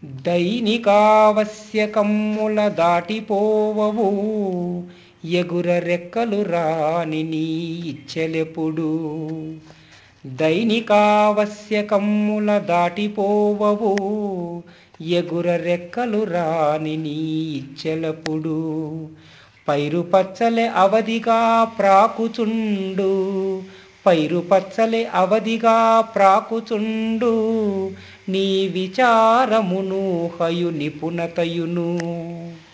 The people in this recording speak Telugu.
దైనికావశ్యకమ్ముల దాటిపోవవు ఎగుర రెక్కలు రాని నీ ఇచ్చెలెప్పుడు దైనికావశ్యకమ్ముల దాటిపోవవు ఎగుర రెక్కలు రాని నీ ఇచ్చెలప్పుడు పైరు పచ్చలే అవధిగా ప్రాకుచుండు పైరు పచ్చలే అవధిగా ప్రాకుచుండు నీ విచారమును హయు నిపుణతయును